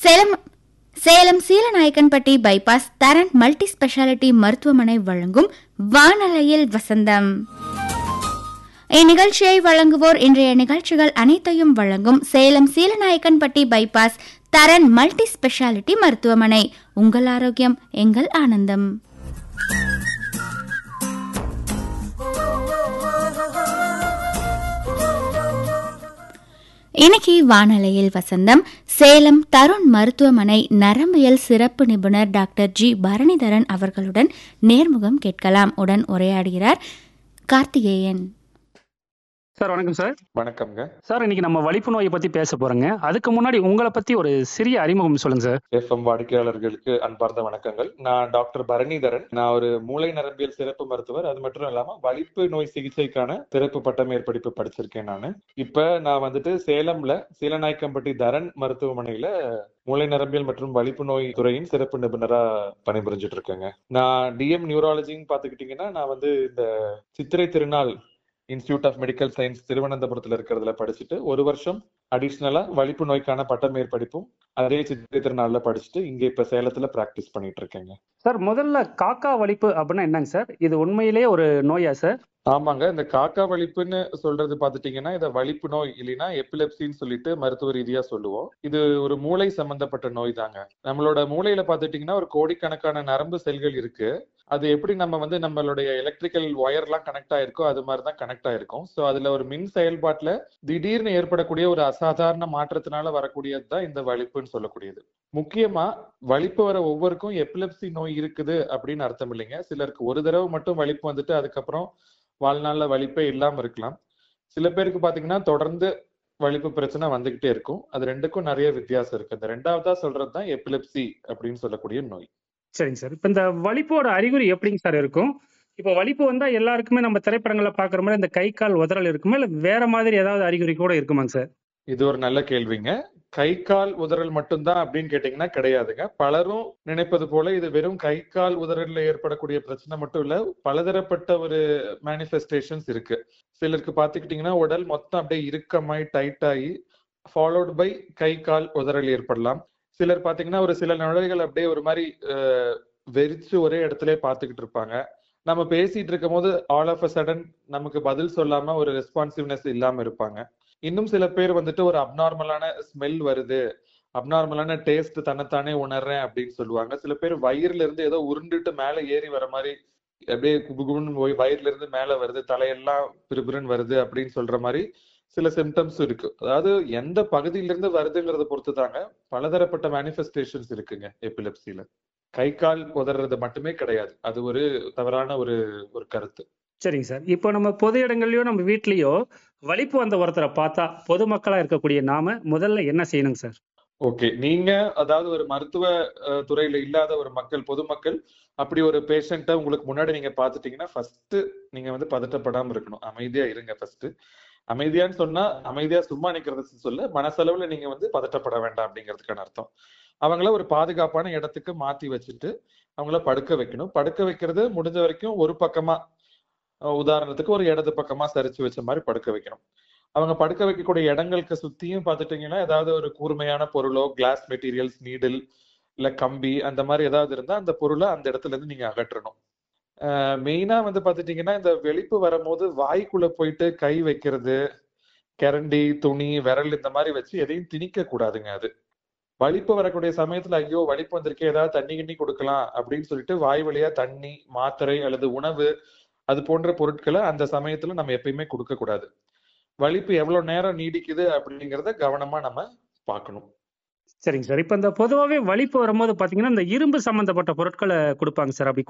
Salem Salem Seelanaickenpatti bypass Dharan multi speciality மருத்துவமனை வழங்கும் வானலையில் வசந்தம் இந்நிகழ்ச்சியை வழங்குவோர் இன்றைய நிகழ்ச்சிகள் அனைத்தையும் வழங்கும் Salem Seelanaickenpatti bypass Dharan multi speciality மருத்துவமனை உங்கள் ஆரோக்கியம் எங்கள் ஆனந்தம் இன்னைக்கு வானலையில் வசந்தம் சேலம் தருண் மருத்துவமனை நரம்பியல் சிறப்பு நிபுணர் டாக்டர் ஜி பரணிதரன் அவர்களுடன் நேர்முகம் கேட்கலாம் உடன் உரையாடுகிறார் கார்த்திகேயன் சார் வணக்கம் சார் வணக்கம்ங்க சார் இன்னைக்கு நம்ம வலிப்பு நோயை பத்தி பேச போறோங்க அதுக்கு முன்னாடி உங்களை பத்தி ஒரு சிறிய அறிமுகம் சொல்லுங்க சார் எஃப்எம் வாடிக்கையாளர்களுக்கு அன்பார்ந்த வணக்கங்கள் நான் டாக்டர் பரணிதரன் நான் ஒரு மூளை நரம்பியல் சிறப்பு மருத்துவர் அது மட்டும் இல்லாம வலிப்பு நோய் சிகிச்சைக்கான சிறப்பு பட்ட மேற்படிப்பு படிச்சிருக்கேன் நான் இப்ப நான் வந்துட்டு சேலம்ல சீலநாயக்கம்பட்டி தரன் மருத்துவமனையில மூளை நரம்பியல் மற்றும் வலிப்பு நோய் துறையின் சிறப்பு நிபுணரா பணிபுரிஞ்சிட்டு இருக்கேங்க நான் டிஎம் நியூராலஜின்னு பாத்துக்கிட்டீங்கன்னா நான் வந்து இந்த Chitra Tirunal institute of medical science திருவனந்தபுரத்துல இருக்கிறதுல படிச்சுட்டு ஒரு வருஷம் அடிஷ்னலா வலிப்பு நோய்க்கான பட்ட மேற்படிப்பும் அதே சித்திரை திருநாள்ல படிச்சுட்டு இங்க இப்ப சேலத்துல பிராக்டிஸ் பண்ணிட்டு இருக்கேங்க சார் முதல்ல காக்கா வலிப்பு அப்படின்னா என்னங்க சார் இது உண்மையிலேயே ஒரு நோயா சார் ஆமாங்க இந்த காக்கா வலிப்புன்னு சொல்றது பாத்துட்டீங்கன்னா இத வலிப்பு நோய் இல்லைன்னா எபிலெப்சின்னு சொல்லிட்டு மருத்துவ ரீதியா சொல்லுவோம் இது ஒரு மூளை சம்பந்தப்பட்ட நோய் தாங்க நம்மளோட மூளையில பாத்துட்டீங்கன்னா ஒரு கோடிக்கணக்கான நரம்பு செல்கள் இருக்கு அது எப்படி நம்ம வந்து நம்மளுடைய எலக்ட்ரிக்கல் ஒயர்லாம் கனெக்ட் ஆயிருக்கோ அது மாதிரி தான் கனெக்ட் ஆயிருக்கும் ஸோ அதுல ஒரு மின் செயல்பாட்டுல திடீர்னு ஏற்படக்கூடிய ஒரு அசாதாரண மாற்றத்தினால வரக்கூடியது தான் இந்த வலிப்புன்னு சொல்லக்கூடியது முக்கியமா வலிப்பு வர ஒவ்வொருக்கும் எபிலெப்சி நோய் இருக்குது அப்படின்னு அர்த்தம் இல்லைங்க சிலருக்கு ஒரு தடவை மட்டும் வலிப்பு வந்துட்டு அதுக்கப்புறம் வாழ்நாள்ல வலிப்பே இல்லாம இருக்கலாம் சில பேருக்கு பாத்தீங்கன்னா தொடர்ந்து வலிப்பு பிரச்சனை வந்துகிட்டே இருக்கும் அது ரெண்டுக்கும் நிறைய வித்தியாசம் இருக்கு இந்த ரெண்டாவதா சொல்றது தான் எபிலெப்சி அப்படின்னு சொல்லக்கூடிய நோய் சரிங்க சார் இப்போ இந்த வலிப்போட அறிகுறி எப்படிங்க சார் இருக்கும் இப்போ வலிப்பு வந்தா எல்லாருக்குமே நம்ம திரைப்படங்கள்ல பாக்குற மாதிரி இந்த கை கால் உதறல் இருக்குமா இல்ல வேற மாதிரி ஏதாவது அறிகுறி கூட இருக்குமாங்க சார் இது ஒரு நல்ல கேள்விங்க கை கால் உதறல் மட்டும்தான் அப்படின்னு கேட்டீங்கன்னா கிடையாதுங்க பலரும் நினைப்பது போல இது வெறும் கை கால் உதறல்ல ஏற்படக்கூடிய பிரச்சனை மட்டும் இல்ல பலதரப்பட்ட ஒரு மேனிஃபெஸ்டேஷன்ஸ் இருக்கு சிலருக்கு பாத்துக்கிட்டீங்கன்னா உடல் மொத்தம் அப்படியே இறுக்கமாய் டைட் ஆகி ஃபாலோட் பை கை கால் உதறல் ஏற்படலாம் சிலர் பாத்தீங்கன்னா ஒரு சில நுழைகள் அப்படியே ஒரு மாதிரி வெறிச்சு ஒரே இடத்துல பார்த்துக்கிட்டு இருப்பாங்க நம்ம பேசிட்டு இருக்கும் போது ஆல் ஆஃப் அ சடன் நமக்கு பதில் சொல்லாம ஒரு ரெஸ்பான்சிவ்னஸ் இல்லாம இருப்பாங்க இன்னும் சில பேர் வந்துட்டு ஒரு அப்நார்மலான ஸ்மெல் வருது அப்நார்மலான டேஸ்ட் தன்னைத்தானே உணர்றேன் அப்படின்னு சொல்லுவாங்க சில பேர் வயிறுல இருந்து ஏதோ உருண்டுட்டு மேல ஏறி வர மாதிரி அப்படியே குபுகுபுன்னு போய் வயிறுல இருந்து மேல வருது தலையெல்லாம் பிறுபிறுன்னு வருது அப்படின்னு சொல்ற மாதிரி சில சிம்டம்ஸ் இருக்கு அதாவது எந்த பகுதியில இருந்து வருதுங்கிறத பொறுத்து தாங்க பலதரப்பட்ட மேனிஃபெஸ்டேஷன்ஸ் இருக்குங்க எபிலெப்சில கை கால் உதறது மட்டுமே கிடையாது அது ஒரு தவறான ஒரு ஒரு கருத்து சரிங்க சார் இப்போ நம்ம பொது இடங்கள்லயோ நம்ம வீட்லயோ வலிப்பு வந்த ஒருத்தரை பார்த்தா பொதுமக்களா இருக்கக்கூடிய நாம முதல்ல என்ன செய்யணுங்க சார் ஓகே நீங்க அதாவது ஒரு மருத்துவ துறையில இல்லாத ஒரு மக்கள் பொதுமக்கள் அப்படி ஒரு பேஷண்ட்டை உங்களுக்கு முன்னாடி நீங்க பாத்துட்டீங்கன்னா ஃபர்ஸ்ட் நீங்க வந்து பதட்டப்படாம இருக்கணும் அமைதியா இருங்க ஃபர்ஸ்ட் அமைதியான்னு சொன்னா அமைதியா சும்மா நிக்கிறது சொல்ல மனசளவுல நீங்க வந்து பதட்டப்பட வேண்டாம் அப்படிங்கிறதுக்கான அர்த்தம் அவங்கள ஒரு பாதுகாப்பான இடத்துக்கு மாத்தி வச்சுட்டு அவங்கள படுக்க வைக்கணும் படுக்க வைக்கிறது முடிஞ்ச வரைக்கும் ஒரு பக்கமா உதாரணத்துக்கு ஒரு இடது பக்கமா சரிச்சு வச்ச மாதிரி படுக்க வைக்கணும் அவங்க படுக்க வைக்கக்கூடிய இடங்களுக்கு சுத்தியும் பார்த்துட்டீங்கன்னா ஏதாவது ஒரு கூர்மையான பொருளோ கிளாஸ் மெட்டீரியல்ஸ் நீடில் இல்ல கம்பி அந்த மாதிரி ஏதாவது இருந்தா அந்த பொருளை அந்த இடத்துல இருந்து நீங்க அகற்றணும் மெயினா வந்து பாத்துட்டீங்கன்னா இந்த வெளிப்பு வரும்போது வாய்க்குள்ள போயிட்டு கை வைக்கிறது கரண்டி துணி விரல் இந்த மாதிரி வச்சு எதையும் திணிக்க கூடாதுங்க அது வலிப்பு வரக்கூடிய சமயத்துல ஐயோ வலிப்பு வந்திருக்கே ஏதாவது தண்ணி கிண்ணி கொடுக்கலாம் அப்படின்னு சொல்லிட்டு வாய் வழியா தண்ணி மாத்திரை அல்லது உணவு அது போன்ற பொருட்களை அந்த சமயத்துல நம்ம எப்பயுமே கொடுக்க கூடாது வலிப்பு எவ்வளவு நேரம் நீடிக்குது அப்படிங்கிறத கவனமா நம்ம பார்க்கணும் சரிங்க சார் இப்போ இந்த பொதுவாகவே வலிப்பு வரும்போது பார்த்தீங்கன்னா இந்த இரும்பு சம்பந்தப்பட்ட பொருட்களை கொடுப்பாங்க சார் அப்படி